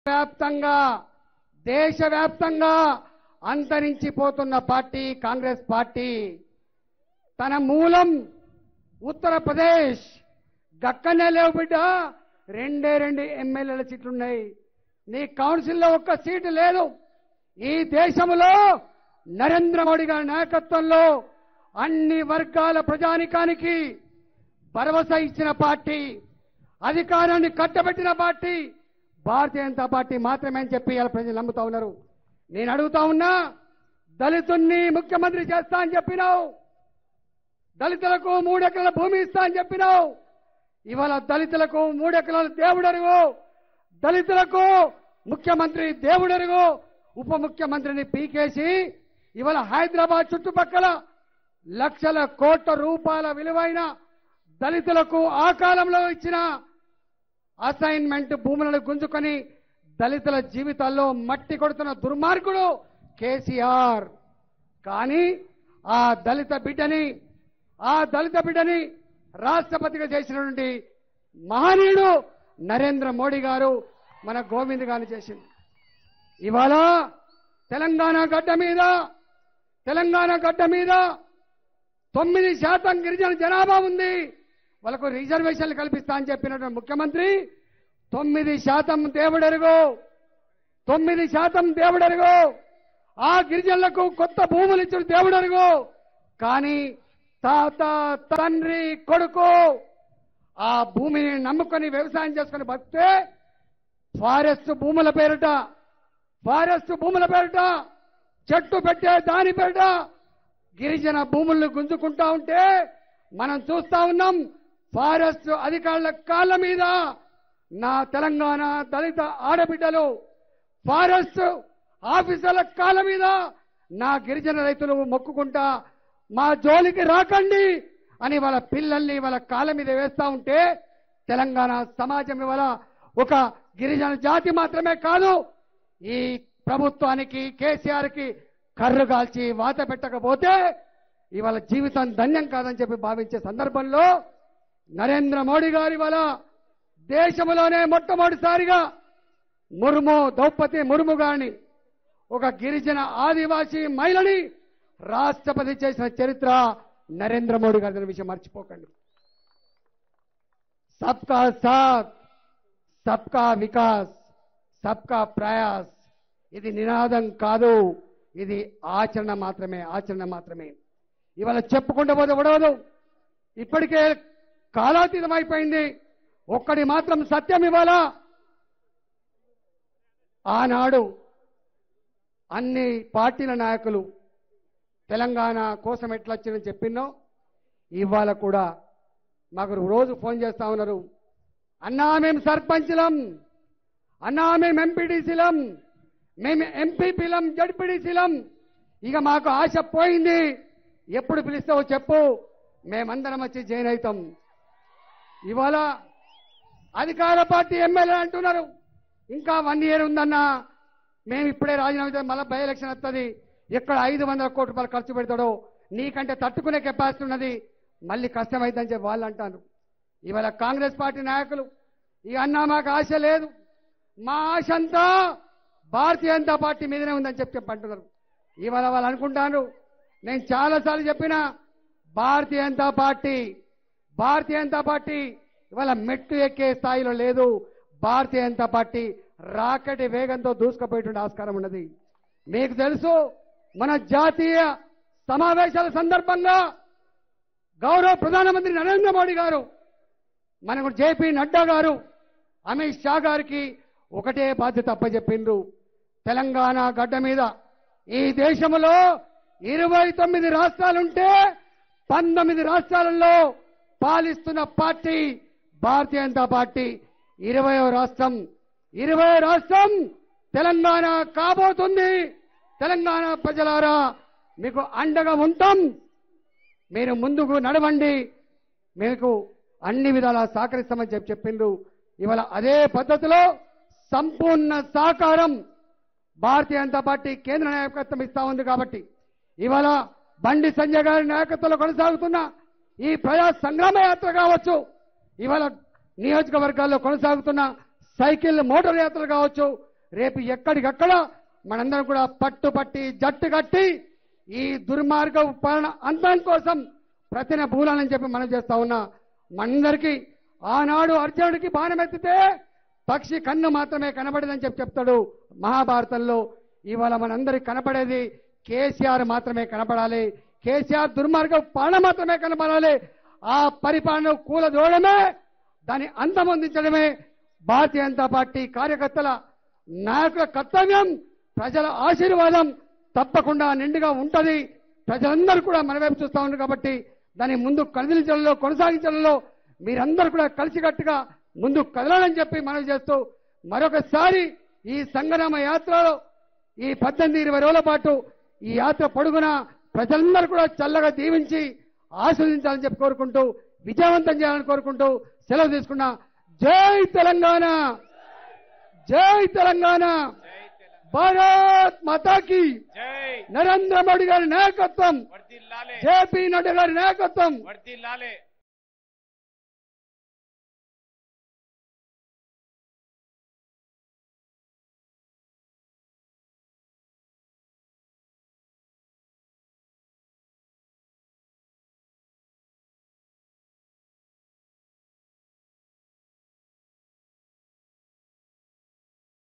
వ్యాప్తంగా దేశవ్యాప్తంగా అంతరించిపోతున్న పార్టీ కాంగ్రెస్ పార్టీ తన మూలం ఉత్తరప్రదేశ్ గక్కనే లేవు బిడ్డ రెండే రెండు ఎమ్మెల్యేల సీట్లున్నాయి నీ కౌన్సిల్లో ఒక్క సీటు లేదు ఈ దేశంలో నరేంద్ర మోడీ గారి నాయకత్వంలో అన్ని వర్గాల ప్రజానికానికి భరోసా ఇచ్చిన పార్టీ అధికారాన్ని కట్టబెట్టిన పార్టీ భారతీయ జనతా పార్టీ మాత్రమే అని చెప్పి ఇలా ప్రజలు నమ్ముతా ఉన్నారు నేను అడుగుతా ఉన్నా దళితుణ్ణి ముఖ్యమంత్రి చేస్తా అని చెప్పినావు దళితులకు మూడెకరాల భూమి ఇస్తా అని చెప్పినావు ఇవాళ దళితులకు మూడెకరాల దేవుడరుగు దళితులకు ముఖ్యమంత్రి దేవుడరుగు ఉప ముఖ్యమంత్రిని పీకేసి ఇవాళ హైదరాబాద్ చుట్టుపక్కల లక్షల కోట్ల రూపాయల విలువైన దళితులకు ఆ కాలంలో ఇచ్చిన అసైన్మెంట్ భూములను గుంజుకొని దళితుల జీవితాల్లో మట్టి కొడుతున్న దుర్మార్గుడు కేసీఆర్ కానీ ఆ దళిత బిడ్డని ఆ దళిత బిడ్డని రాష్ట్రపతిగా చేసినటువంటి మహనీయుడు నరేంద్ర మోడీ గారు మన గోవింద్ గారిని చేసింది ఇవాళ తెలంగాణ గడ్డ మీద తెలంగాణ గడ్డ మీద తొమ్మిది శాతం గిరిజన జనాభా ఉంది వాళ్ళకు రిజర్వేషన్లు కల్పిస్తా అని చెప్పినటువంటి ముఖ్యమంత్రి తొమ్మిది శాతం దేవుడెరుగు తొమ్మిది శాతం దేవుడెరుగు ఆ గిరిజనులకు కొత్త భూములు ఇచ్చిన దేవుడెరుగు కానీ తాత తండ్రి కొడుకు ఆ భూమిని నమ్ముకొని వ్యవసాయం చేసుకొని బతికే ఫారెస్ట్ భూముల పేరిట ఫారెస్ట్ భూముల పేరిట చెట్టు పెట్టే దాని పేరిట గిరిజన భూములను గుంజుకుంటా ఉంటే మనం చూస్తా ఉన్నాం ఫారెస్ట్ అధికారుల కాళ్ళ మీద నా తెలంగాణ దళిత ఆడబిడ్డలు ఫారెస్ట్ ఆఫీసర్ల కాళ్ళ మీద నా గిరిజన రైతులు మొక్కుకుంటా మా జోలికి రాకండి అని వాళ్ళ పిల్లల్ని వాళ్ళ కాళ్ళ మీద వేస్తా ఉంటే తెలంగాణ సమాజం ఇవాళ ఒక గిరిజన జాతి మాత్రమే కాదు ఈ ప్రభుత్వానికి కేసీఆర్ కి కర్రు కాల్చి వాత పెట్టకపోతే ఇవాళ జీవితం ధన్యం కాదని చెప్పి భావించే సందర్భంలో నరేంద్ర మోడీ గారి ఇవాళ దేశంలోనే మొట్టమొదటిసారిగా ముర్ము ద్రౌపది ముర్ము గారిని ఒక గిరిజన ఆదివాసీ మహిళని రాష్ట్రపతి చేసిన చరిత్ర నరేంద్ర మోడీ గారి విషయం మర్చిపోకండి సబ్కా సాత్ సబ్కా వికాస్ సబ్కా ప్రయాస్ ఇది నినాదం కాదు ఇది ఆచరణ మాత్రమే ఆచరణ మాత్రమే ఇవాళ చెప్పుకుంటూ పోతే ఉడవదు ఇప్పటికే కాలాతీతం అయిపోయింది ఒక్కడి మాత్రం సత్యం ఇవాళ ఆనాడు అన్ని పార్టీల నాయకులు తెలంగాణ కోసం ఎట్లా వచ్చిందని చెప్పినో ఇవాళ కూడా మాకు రోజు ఫోన్ చేస్తా ఉన్నారు అన్నా మేము సర్పంచ్లం అన్నా మేము ఎంపీడీసీలం మేము ఎంపీపీలం జడ్పీడీసీలం ఇక మాకు ఆశ పోయింది ఎప్పుడు పిలుస్తావో చెప్పు మేమందరం వచ్చి జాయిన్ అవుతాం ఇవాళ అధికార పార్టీ ఎమ్మెల్యే అంటున్నారు ఇంకా వన్ ఇయర్ ఉందన్నా మేము ఇప్పుడే రాజీనామా చేస్తే మళ్ళీ బై ఎలక్షన్ వస్తుంది ఎక్కడ ఐదు వందల కోట్ల రూపాయలు ఖర్చు పెడతాడో నీకంటే తట్టుకునే కెపాసిటీ ఉన్నది మళ్ళీ కష్టమైందని చెప్పి వాళ్ళు అంటారు ఇవాళ కాంగ్రెస్ పార్టీ నాయకులు ఈ అన్నా మాకు ఆశ లేదు మా ఆశ అంతా భారతీయ జనతా పార్టీ మీదనే ఉందని చెప్పి చెప్పి అంటున్నారు ఇవాళ వాళ్ళు అనుకుంటారు నేను చాలాసార్లు చెప్పిన భారతీయ జనతా పార్టీ భారతీయ జనతా పార్టీ ఇవాళ మెట్టు ఎక్కే స్థాయిలో లేదు భారతీయ జనతా పార్టీ రాకెట్ వేగంతో దూసుకుపోయేటువంటి ఆస్కారం ఉన్నది మీకు తెలుసు మన జాతీయ సమావేశాల సందర్భంగా గౌరవ ప్రధానమంత్రి నరేంద్ర మోడీ గారు మనకు జేపీ నడ్డా గారు అమిత్ షా గారికి ఒకటే బాధ్యత అప్పచెప్పిండ్రు తెలంగాణ గడ్డ మీద ఈ దేశంలో ఇరవై తొమ్మిది రాష్ట్రాలుంటే పంతొమ్మిది రాష్ట్రాలలో పాలిస్తున్న పార్టీ భారతీయ జనతా పార్టీ ఇరవయో రాష్ట్రం ఇరవై రాష్ట్రం తెలంగాణ కాబోతుంది తెలంగాణ ప్రజలారా మీకు అండగా ఉంటాం మీరు ముందుకు నడవండి మీకు అన్ని విధాలా సహకరిస్తామని చెప్పి చెప్పిండ్రు ఇవాళ అదే పద్ధతిలో సంపూర్ణ సహకారం భారతీయ జనతా పార్టీ కేంద్ర నాయకత్వం ఇస్తా ఉంది కాబట్టి ఇవాళ బండి సంజయ్ గారి నాయకత్వంలో కొనసాగుతున్న ఈ ప్రజా సంగ్రామ యాత్ర కావచ్చు ఇవాళ నియోజకవర్గాల్లో కొనసాగుతున్న సైకిల్ మోటార్ యాత్రలు కావచ్చు రేపు ఎక్కడికక్కడ మనందరం కూడా పట్టుపట్టి జట్టు కట్టి ఈ దుర్మార్గ పాలన అంతం కోసం ప్రతిన భూలాలని చెప్పి మనం చేస్తా ఉన్నా మనందరికీ ఆనాడు అర్జునుడికి బాణం ఎత్తితే పక్షి కన్ను మాత్రమే కనబడదని చెప్పి చెప్తాడు మహాభారతంలో ఇవాళ మనందరికి కనపడేది కేసీఆర్ మాత్రమే కనపడాలి కేసీఆర్ దుర్మార్గ పాలన మాత్రమే కనపడాలి ఆ పరిపాలన కూలదోడమే దాన్ని అంతమొందించడమే భారతీయ జనతా పార్టీ కార్యకర్తల నాయకుల కర్తవ్యం ప్రజల ఆశీర్వాదం తప్పకుండా నిండుగా ఉంటది ప్రజలందరూ కూడా మన వైపు చూస్తా ఉన్నారు కాబట్టి దాన్ని ముందు కదిలించడంలో కొనసాగించడంలో మీరందరూ కూడా కలిసికట్టుగా ముందు కదలాలని చెప్పి మనవి చేస్తూ మరొకసారి ఈ సంగనామ యాత్రలో ఈ పద్దెనిమిది ఇరవై రోజుల పాటు ఈ యాత్ర పొడుగున ప్రజలందరూ కూడా చల్లగా దీవించి ఆస్వాదించాలని చెప్పి కోరుకుంటూ విజయవంతం చేయాలని కోరుకుంటూ సెలవు తీసుకున్నా జై తెలంగాణ జై తెలంగాణ జై తెలంగాణ భారత్ మాతాకి జై నరేంద్ర మోడీ గారి నాయకత్వం వర్దిల్లాలే జేపీ నడ్డా గారి నాయకత్వం వర్దిల్లాలే